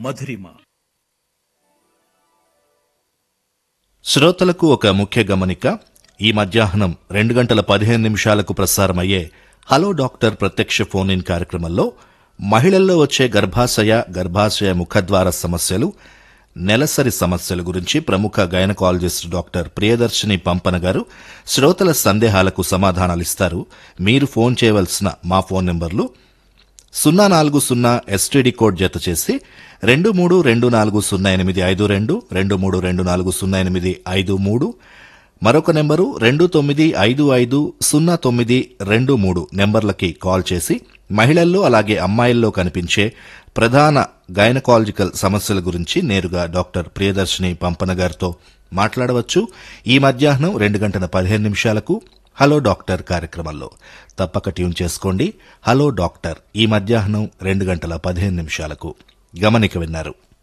మధురిమ శ్రోతలకు ఒక ముఖ్య గమనిక ఈ మధ్యాహ్నం రెండు గంటల పదిహేను నిమిషాలకు ప్రసారమయ్యే హలో డాక్టర్ ప్రత్యక్ష ఫోన్ ఇన్ కార్యక్రమంలో మహిళల్లో వచ్చే గర్భాశయ గర్భాశయ ముఖద్వార సమస్యలు నెలసరి సమస్యల గురించి ప్రముఖ గైనకాలజిస్ట్ డాక్టర్ ప్రియదర్శిని పంపన గారు శ్రోతల సందేహాలకు సమాధానాలిస్తారు మీరు ఫోన్ చేయవలసిన మా ఫోన్ నెంబర్లు సున్నా నాలుగు సున్నా ఎస్టీడీ కోడ్ జత చేసి రెండు మూడు రెండు నాలుగు సున్నా ఎనిమిది ఐదు రెండు రెండు మూడు రెండు నాలుగు సున్నా ఎనిమిది ఐదు మూడు మరొక నెంబరు రెండు తొమ్మిది ఐదు ఐదు సున్నా తొమ్మిది రెండు మూడు నెంబర్లకి కాల్ చేసి మహిళల్లో అలాగే అమ్మాయిల్లో కనిపించే ప్రధాన గైనకాలజికల్ సమస్యల గురించి నేరుగా డాక్టర్ ప్రియదర్శిని పంపన గారితో మాట్లాడవచ్చు ఈ మధ్యాహ్నం రెండు గంటల పదిహేను నిమిషాలకు హలో డాక్టర్ కార్యక్రమంలో తప్పక ట్యూన్ చేసుకోండి హలో డాక్టర్ ఈ మధ్యాహ్నం రెండు గంటల పదిహేను నిమిషాలకు గమనిక విన్నారు